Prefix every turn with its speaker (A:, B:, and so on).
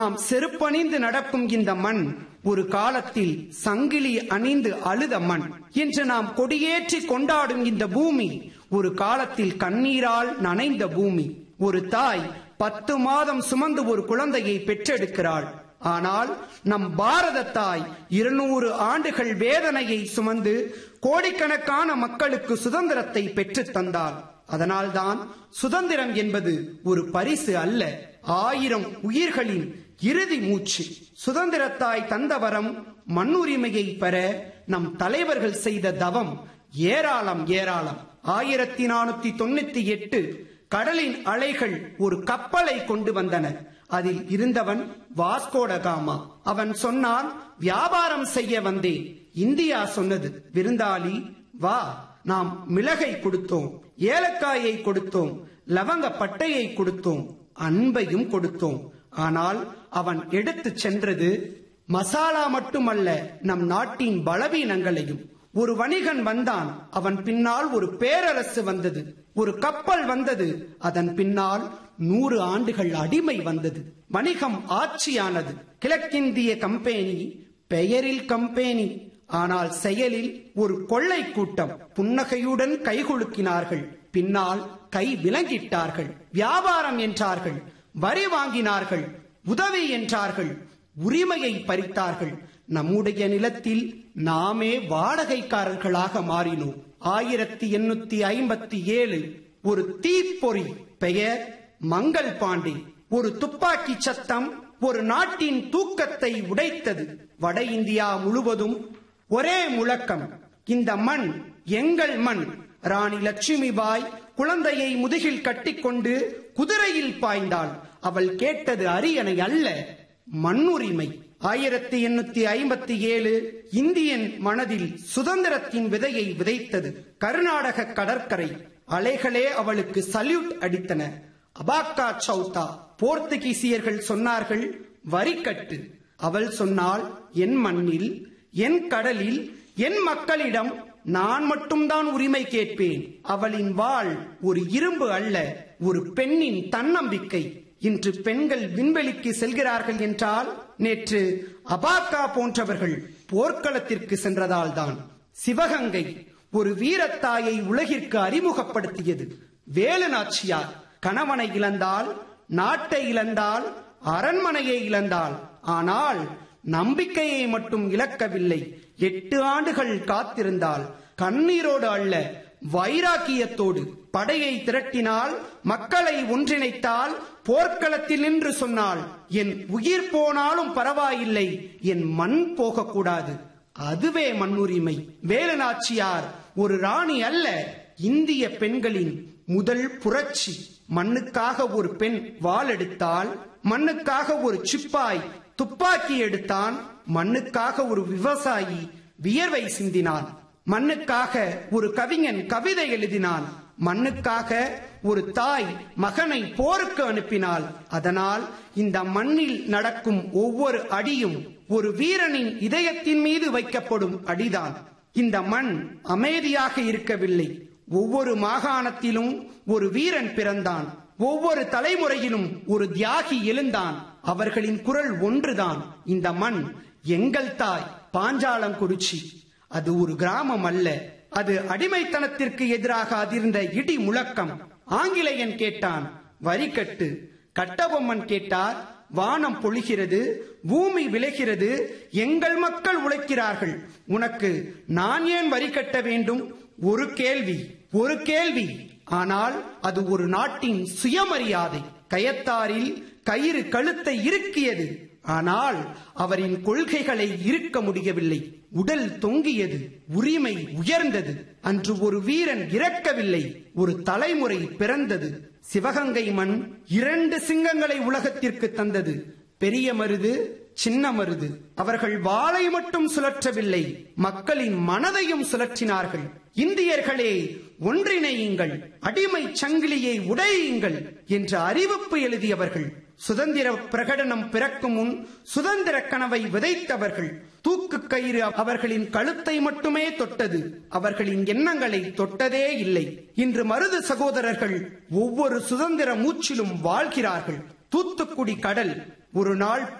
A: நாம் செருப்பணிந்து நடக்கும் இந்த மண் ஒரு காலத்தில் சங்கிலி அணிந்து அழுத மண் இன்று நாம் கொடியேற்றி கொண்டாடும் இந்த பூமி ஒரு காலத்தில் கண்ணீரால் நனைந்த பூமி ஒரு தாய் பத்து மாதம் சுமந்து ஒரு குழந்தையை பெற்றெடுக்கிறாள் ஆனால் நம் பாரத தாய் இருநூறு ஆண்டுகள் வேதனையை சுமந்து கோடிக்கணக்கான மக்களுக்கு சுதந்திரத்தை பெற்றுத் தந்தாள் அதனால்தான் சுதந்திரம் என்பது ஒரு பரிசு அல்ல ஆயிரம் உயிர்களின் இறுதி மூச்சு சுதந்திரத்தாய் தந்த வரம் மண்ணுரிமையை பெற நம் தலைவர்கள் செய்த தவம் ஏராளம் ஏராளம் ஆயிரத்தி நானூத்தி தொண்ணூத்தி எட்டு கடலின் அலைகள் ஒரு கப்பலை கொண்டு வந்தன அதில் இருந்தவன் வாஸ்கோடகாமா அவன் சொன்னான் வியாபாரம் செய்ய வந்தேன் இந்தியா சொன்னது விருந்தாளி வா நாம் மிளகை கொடுத்தோம் ஏலக்காயை கொடுத்தோம் லவங்க பட்டையை கொடுத்தோம் அன்பையும் கொடுத்தோம் ஆனால் அவன் எடுத்துச் சென்றது மசாலா மட்டுமல்ல நம் நாட்டின் பலவீனங்களையும் ஒரு வணிகன் வந்தான் அவன் பின்னால் ஒரு பேரரசு வந்தது ஒரு கப்பல் வந்தது அதன் பின்னால் நூறு ஆண்டுகள் அடிமை வந்தது வணிகம் ஆட்சியானது கிழக்கிந்திய கம்பெனி பெயரில் கம்பெனி ஆனால் செயலில் ஒரு கொள்ளை கூட்டம் புன்னகையுடன் கைகுலுக்கினார்கள் பின்னால் கை விலங்கிட்டார்கள் வியாபாரம் என்றார்கள் வரி வாங்கினார்கள் உதவி என்றார்கள் உரிமையை பறித்தார்கள் நம்முடைய நிலத்தில் நாமே வாடகைக்காரர்களாக மாறினோம் ஆயிரத்தி எண்ணூத்தி ஐம்பத்தி ஏழு ஒரு தீப்பொறி பெயர் மங்கள் பாண்டே ஒரு துப்பாக்கி சத்தம் ஒரு நாட்டின் தூக்கத்தை உடைத்தது வட இந்தியா முழுவதும் ஒரே முழக்கம் இந்த மண் எங்கள் மண் ராணி லட்சுமிபாய் குழந்தையை முதுகில் கட்டிக்கொண்டு குதிரையில் பாய்ந்தாள் அவள் கேட்டது அரியணை அல்ல மண்ணுரிமை ஆயிரத்தி எண்ணூத்தி ஐம்பத்தி ஏழு இந்தியன் மனதில் சுதந்திரத்தின் விதையை விதைத்தது கர்நாடக கடற்கரை அலைகளே அவளுக்கு சல்யூட் அடித்தன அபாக்கா சௌதா போர்த்துகீசியர்கள் சொன்னார்கள் வரிக்கட்டு அவள் சொன்னாள் என் மண்ணில் என் கடலில் என் மக்களிடம் நான் மட்டும்தான் உரிமை கேட்பேன் அவளின் வாழ் ஒரு இரும்பு அல்ல ஒரு பெண்ணின் தன்னம்பிக்கை இன்று பெண்கள் விண்வெளிக்கு செல்கிறார்கள் என்றால் நேற்று அபாக்கா போன்றவர்கள் போர்க்களத்திற்கு சென்றதால் தான் சிவகங்கை ஒரு வீரத்தாயை உலகிற்கு அறிமுகப்படுத்தியது வேலு நாச்சியார் கணவனை இழந்தால் நாட்டை இழந்தால் அரண்மனையை இழந்தாள் ஆனால் நம்பிக்கையை மட்டும் இழக்கவில்லை எட்டு ஆண்டுகள் காத்திருந்தால் கண்ணீரோடு அல்ல வைராக்கியத்தோடு படையை திரட்டினால் மக்களை ஒன்றிணைத்தால் போர்க்களத்தில் நின்று சொன்னால் என் உயிர் போனாலும் பரவாயில்லை என் மண் போகக்கூடாது அதுவே மண்ணுரிமை வேலுநாச்சியார் ஒரு ராணி அல்ல இந்திய பெண்களின் முதல் புரட்சி மண்ணுக்காக ஒரு பெண் வாள் எடுத்தால் மண்ணுக்காக ஒரு சிப்பாய் துப்பாக்கி எடுத்தான் மண்ணுக்காக ஒரு விவசாயி வியர்வை சிந்தினான் மண்ணுக்காக ஒரு கவிஞன் கவிதை எழுதினான் மண்ணுக்காக ஒரு தாய் மகனை போருக்கு அனுப்பினாள் அதனால் இந்த மண்ணில் நடக்கும் ஒவ்வொரு அடியும் ஒரு வீரனின் இதயத்தின் மீது வைக்கப்படும் அடிதான் இந்த மண் அமைதியாக இருக்கவில்லை ஒவ்வொரு மாகாணத்திலும் ஒரு வீரன் பிறந்தான் ஒவ்வொரு தலைமுறையிலும் ஒரு தியாகி எழுந்தான் அவர்களின் குரல் ஒன்றுதான் இந்த மண் எங்கள் தாய் பாஞ்சாலங்குறிச்சி அது ஒரு கிராமம் அல்ல அது அடிமைத்தனத்திற்கு எதிராக அதிர்ந்த இடி முழக்கம் ஆங்கிலேயன் கேட்டான் வரிக்கட்டு கட்டபொம்மன் கேட்டார் வானம் பொழிகிறது பூமி விளைகிறது எங்கள் மக்கள் உழைக்கிறார்கள் உனக்கு நான் ஏன் வரி கட்ட வேண்டும் ஒரு கேள்வி ஒரு கேள்வி ஆனால் அது ஒரு நாட்டின் சுயமரியாதை கயத்தாரில் கயிறு கழுத்தை இறுக்கியது ஆனால் அவரின் கொள்கைகளை இருக்க முடியவில்லை உடல் தொங்கியது உரிமை உயர்ந்தது அன்று ஒரு வீரன் இறக்கவில்லை ஒரு தலைமுறை பிறந்தது சிவகங்கை மண் இரண்டு சிங்கங்களை உலகத்திற்கு தந்தது பெரிய மருது சின்ன மருது அவர்கள் வாளை மட்டும் சுழற்றவில்லை மக்களின் மனதையும் சுழற்றினார்கள் இந்தியர்களே ஒன்றிணையுங்கள் அடிமை சங்கிலியை உடையுங்கள் என்ற அறிவிப்பு எழுதியவர்கள் சுதந்திர பிரகடனம் பிறக்கும் முன் சுதந்திர கனவை விதைத்தவர்கள் தூக்கு கயிறு அவர்களின் கழுத்தை மட்டுமே தொட்டது அவர்களின் எண்ணங்களை தொட்டதே இல்லை இன்று மருது சகோதரர்கள் ஒவ்வொரு சுதந்திர மூச்சிலும் வாழ்கிறார்கள் தூத்துக்குடி கடல் ஒரு நாள்